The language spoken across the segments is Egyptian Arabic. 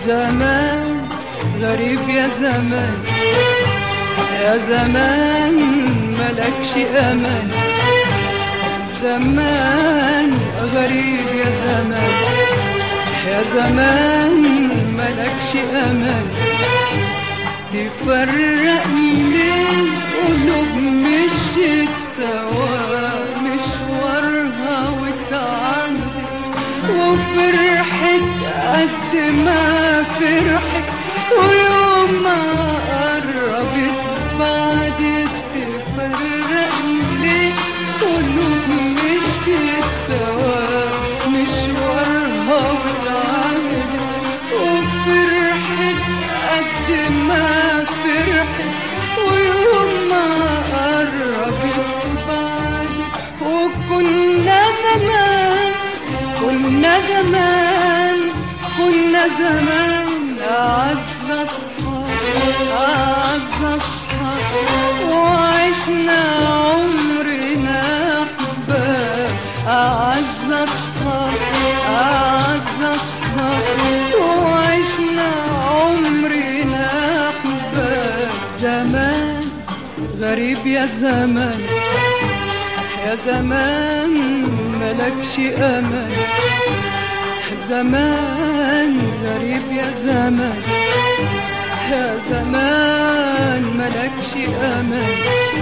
زمان غريب يا زمان يا زمان ملكش أمان زمان غريب يا زمان يا زمان ملكش أمان تفرق ليه قلوب مشيت سوا مشوارها وتعدت وفرحت قد ما فرحت ويوم ما قربت بعد تفرق ليه قلوب مشيت سوا مشوارها وتعدت وفرحت قد ما فرحت ويوم ما قربت بعد وكنا زمان كنا زمان كنا زمان أعز أصحاب أعز أصحاب وعشنا عمرنا أحباب أعز أصحاب أعز أصحاب وعشنا عمرنا أحباب زمان غريب يا زمان يا زمان ملكش أمان زمان غريب يا زمان يا زمان ملكش أمان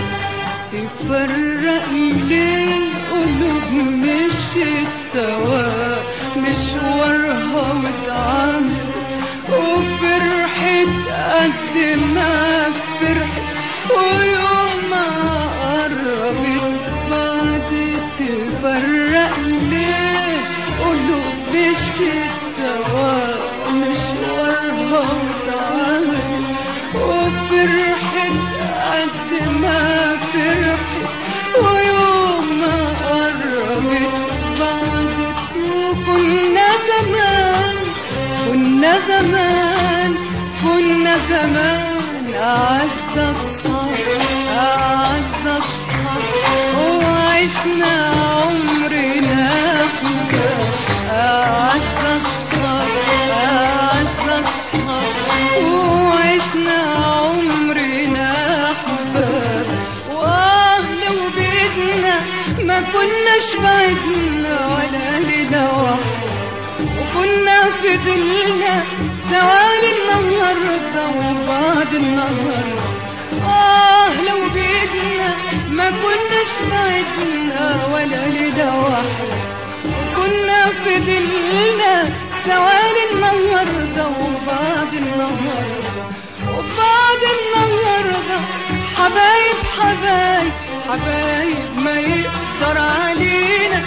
تفرق ليه قلوب مشيت سوا مشوارها واتعملت وفرحت قد ما فرحت ويوم ما قربت بعد تفرق ليه قلوب مشيت سوا مشوارها واتعملت وفرحت قد ما فرحت ويوم ما قربت بعد وكنا زمان كنا زمان كنا زمان أعز أصحاب أعز أصحاب وعشنا عمرنا حكام أعز أصحاب أعز أصحاب وعشنا عمرنا حباب وأهل وبيتنا ما كناش بعدنا ولا ليلة واحدة وكنا في دلنا سوا النهاردة وبعد النهاردة آه لو بيدنا ما كناش بعدنا ولا ليلة واحدة وكنا في دلنا سوا النهاردة وبعد النهاردة وبعد النهاردة حبايب حبايب حبايب ما يقدر علينا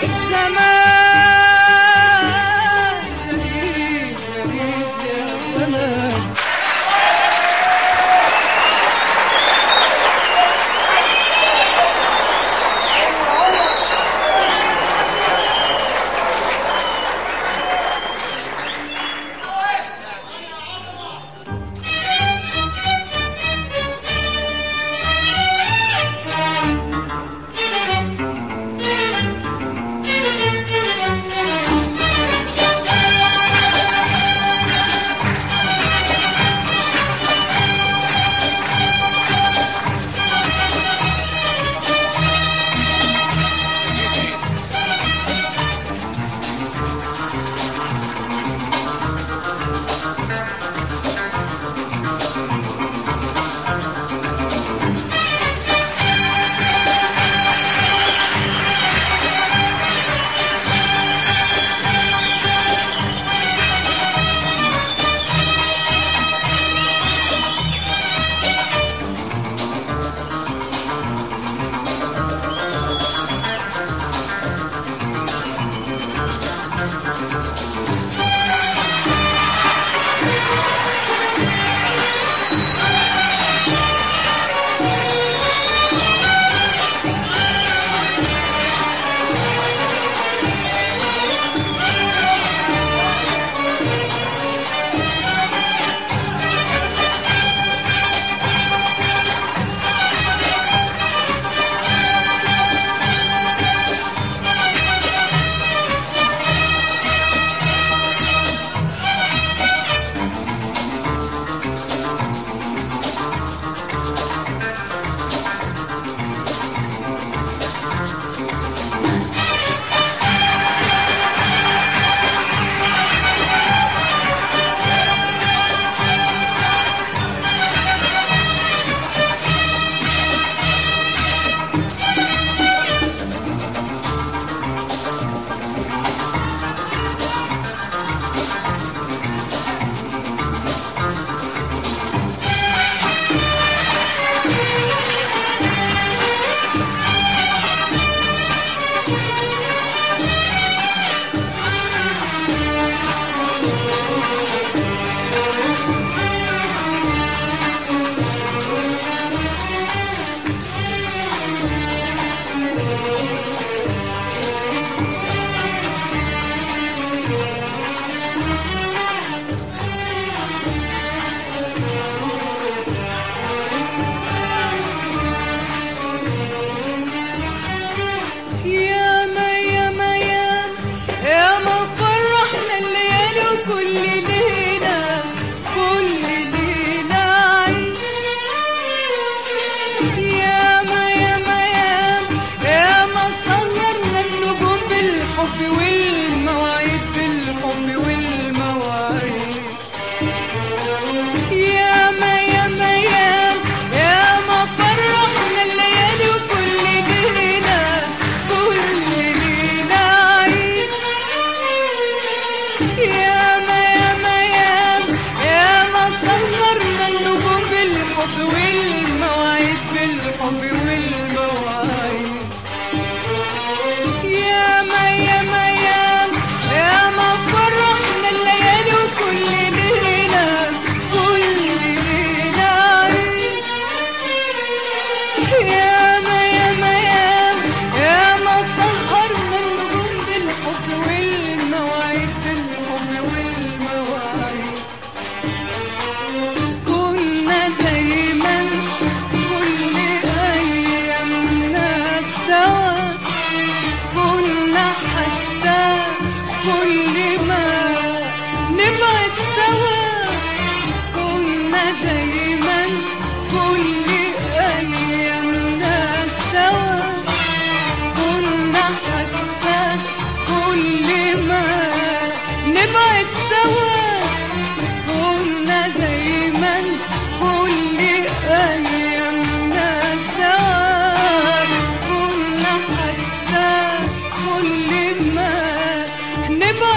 الزمان غريب غريب يا زمان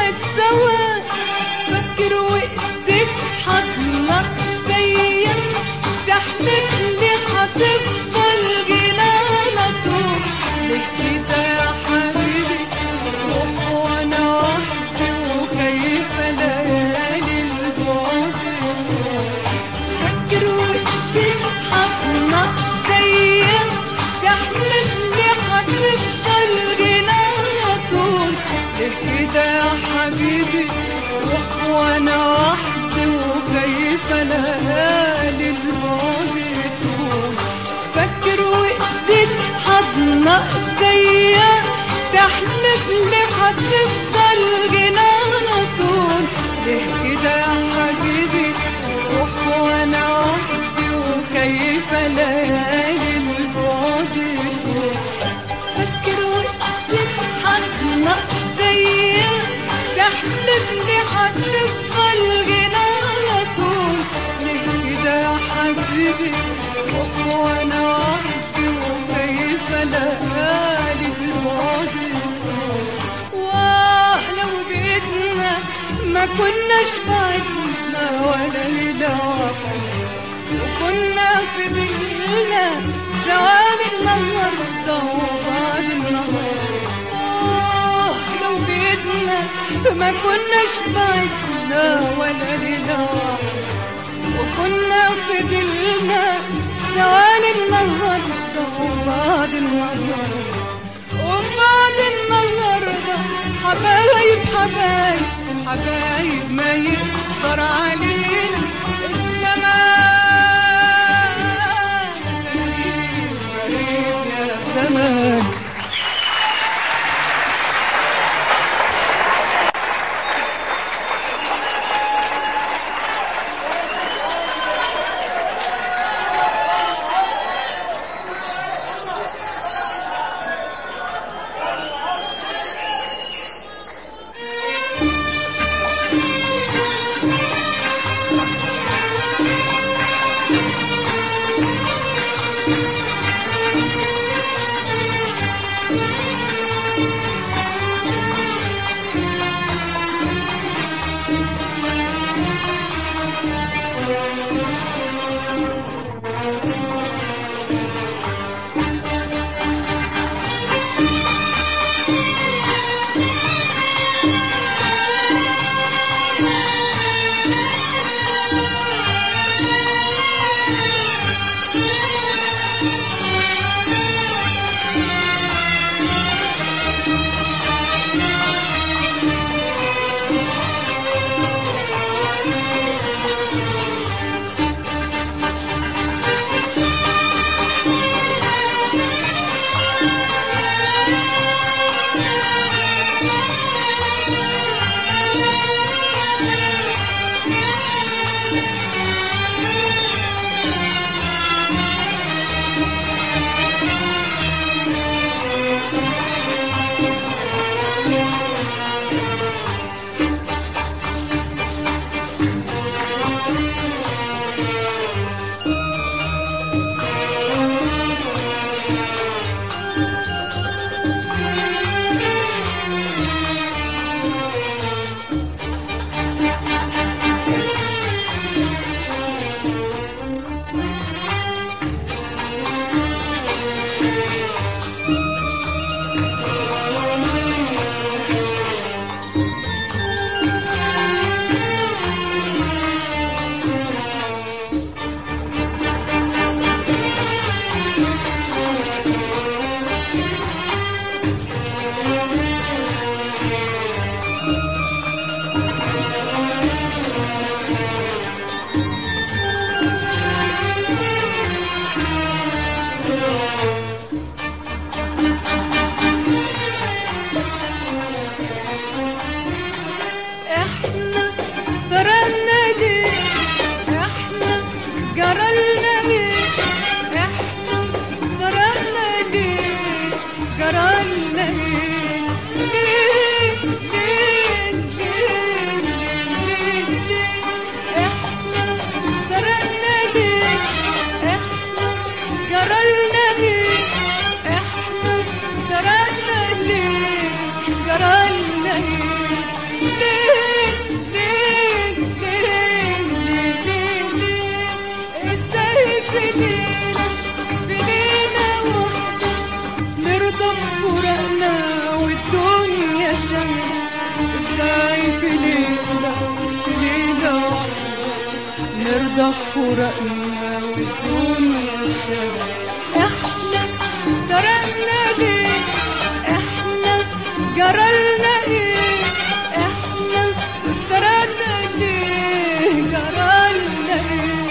مشيت سوا فكر وقتك حضنك بيا تحلف لي هتفضل جنانا طول ليه كده يا حبيبي تروح وانا وحدي وخايفة ليالي البعد فكر وقتك حضنك بيا تحلف لي هتفضل جنانا طول ليه كده يا حبيبي تروح وانا وحدي وخايفة ليالي البعد طول فكر وقتك حضن ايديا تحلف لي هتفضل جنانا طول ليه كده يا حبيبي تروح وانا وحدي وخايفة ليالي البعد طول فكر وقتك حضن ايديا تحلف لي هتفضل جنانا طول ليه كده يا حبيبي تروح وانا وحدي وخايفة ليالي البعد واه لو بيتنا ما كناش بعدنا ولا ليلة واحدة وكنا في بيتنا سواد النهاردة وبعد النهاردة آه لو بيتنا ما كناش بعدنا ولا ليلة واحدة وكنا في دلنا سوال النهاردة وبعد النهاردة وبعد النهاردة حبايب حبايب حبايب ما يقدر علينا الزمان غريب غريب يا زمان نرضى بفراقنا والدنيا الشباب احنا افترقنا ليه احنا جرالنا ايه احنا افترقنا ليه جرالنا ايه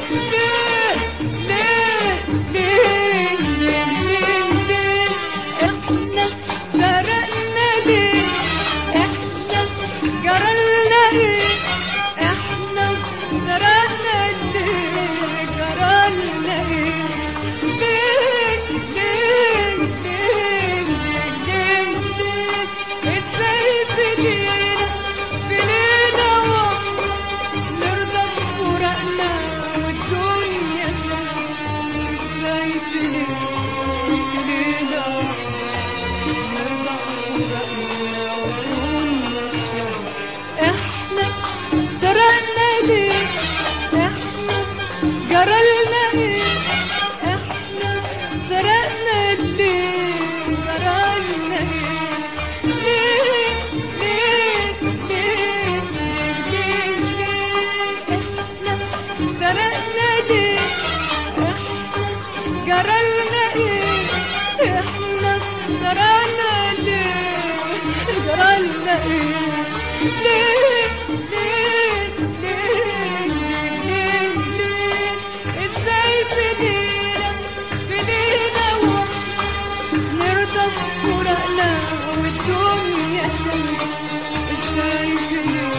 ليه ليه ليه ليه ليه ليه احنا افترقنا ليه احنا جرالنا ايه احنا افترقنا ليه جرالنا ايه ليه ليه ليه ليه ليه ليه ازاي في ليلة في ليلة واحدة نرضى بفراقنا والدنيا شهر ازاي في ليلة في ليلة واحدة نرضى بفراقنا والدنيا شهر احنا افترقنا ليه احنا جرالنا ايه احنا افترقنا ليه جرالنا ايه ليه ليه ليه ليه ليه ليه احنا افترقنا ليه احنا جرالنا ايه احنا افترقنا ليه جرالنا ايه ليه ليه ليه ليه ليه ازاي في ليلة في ليلة واحدة نرضى بفراقنا والدنيا شمس ازاي في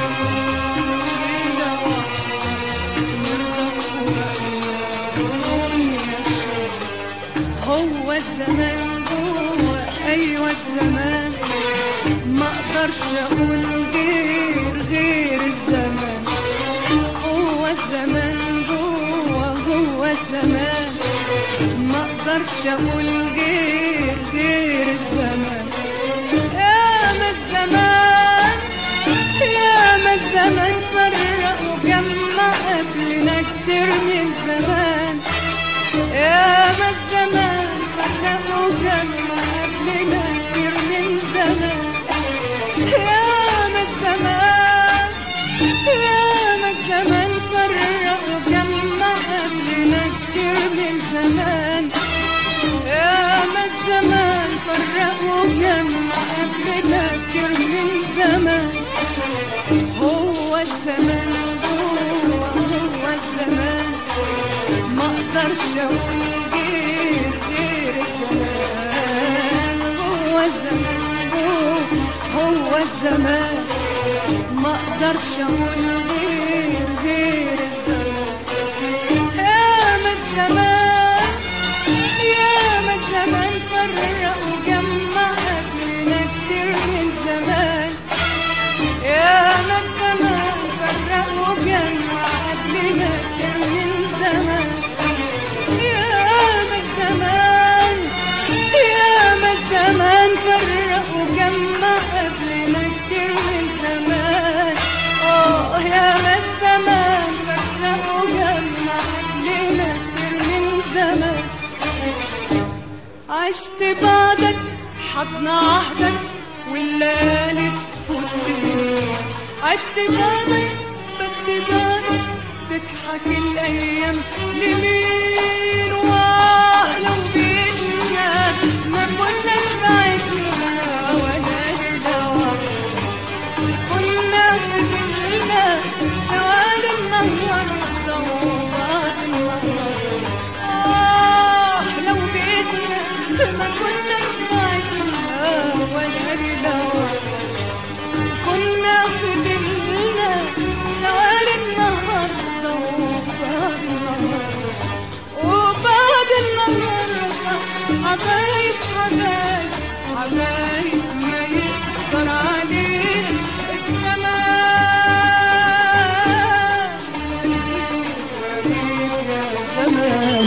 ليلة واحدة نرضى بفراقنا والدنيا شمس هو الزمان جوه ايوه الزمان ما اقدرش اقول غير غير الزمان هو الزمان جوه جوه الزمان ما اقدرش اقول غير غير الزمان يا ما الزمان يا ما الزمان فرق وجمع قبلنا كتير من زمان يا ما الزمان فرق وجمع قبلنا كتير من زمان يا ما الزمان يا ما الزمان فرق وجمع قبلنا كتير من زمان يا ما الزمان فرق وجمع قبلنا كتير من زمان هو الزمان هو هو الزمان ما اقدرش اقول غير غير الزمان هو الزمان هو هو الزمان ما اقدرش اقول غير غير الزمان يا ما الزمان يا ما الزمان فرق وجمع قبلنا كتير من زمان يا ما الزمان فرق وجمع قبلنا كتير من زمان يا ما الزمان يا ما الزمان فرق وجمع قبلنا كتير من زمان اه يا ما الزمان فرق وجمع قبلنا كتير من زمان عشت بعدك حضن عهدك والليالي تفوت سنين عشت بعدك بس بعدك تضحك الايام لمين واه لو بينا ما كناش بعدنا ولا هدوى كنا فضلنا سوا النهارده وبعد النهارده آه لو بيتنا ما كناش بعدنا ولا هدوى كنا فضلنا سوا النهارده وبعد النهارده وبعد النهارده حبايب حبايب حبايب ما يقدر عليه الزمان يا زمان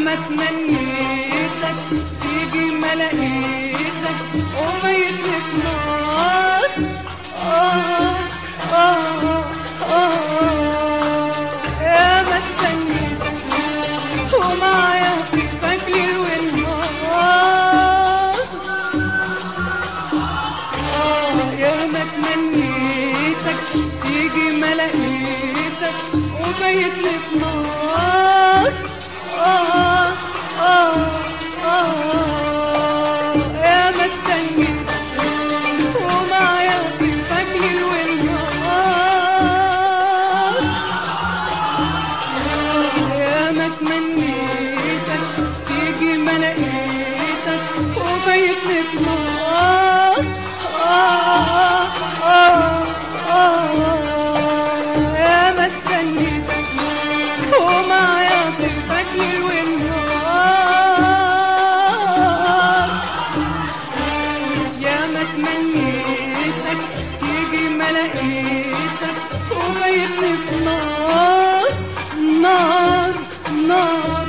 ما تمنيتك تيجي ما لقيتك وبيتني في نار آه آه آه يا ما استنيتك ومعايا فاكلي والنار آه يا ما تمنيتك تيجي ما لقيتك وبيتني في نار آه آه آه يا ما استنيتك ومعايا فاكلي والنار يا ما تمنيتك تيجي ما لقيتك وفايتني في نار آه آه آه يا ما استنيتك ومعايا طيفك ليل والنهار يا ما تمنيتك تيجي ما لقيتك وفايتني في نار نار نار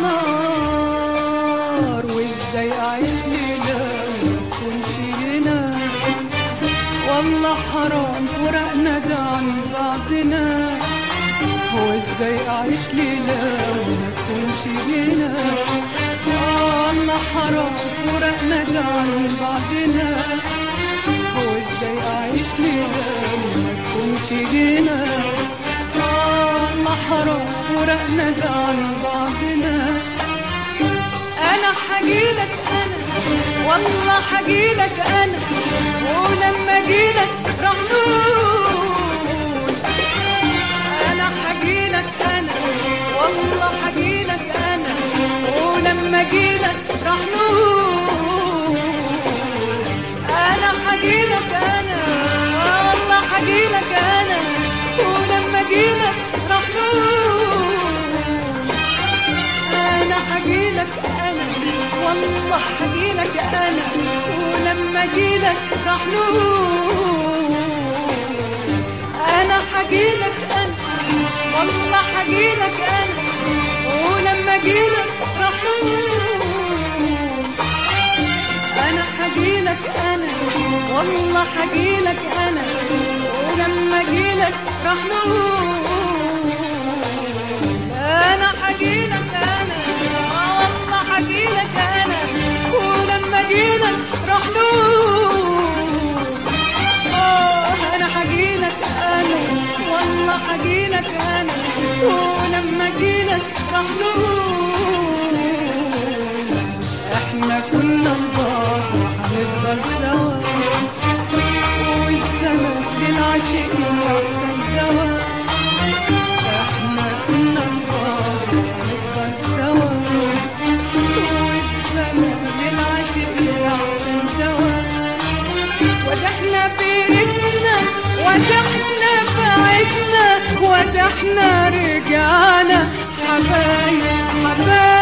نار وازاي اعيش ليلة ما تكونش هنا والله حرام فرقنا ده عن بعضنا هو ازاي اعيش ليلة وما تكونش هنا والله حرام فرقنا ده عن بعضنا هو ازاي اعيش ليلة وما تكونش هنا والله حرام فرقنا ده عن بعضنا انا حجيلك انا والله حجيلك انا ولما جيلك راح نقول انا حجيلك انا والله حجيلك انا ولما جيلك راح نقول انا حجيلك انا والله حجيلك انا ولما جيلك راح نقول انا حجيلك انا والله حجيلك انا ولما جيلك راح نقول انا حجيلك انا والله حجيلك انا ولما جيلك راح نقول انا حجيلك انا والله حجيلك انا ولما جيلك راح نقول انا حجيلك انا والله حجيلك انا ولما جيلك راح نقول اه انا حجيلك انا والله حجيلك انا ولما جيلك راح نقول احنا كنا نضاع وحنفضل سوا والسما للعاشقين احسن دوا احنا كنا نضاع وحنفضل سوا والسما للعاشقين احسن دوا ودحنا بإيدنا ودحنا بعدنا ودحنا رجعنا حبايب حبايب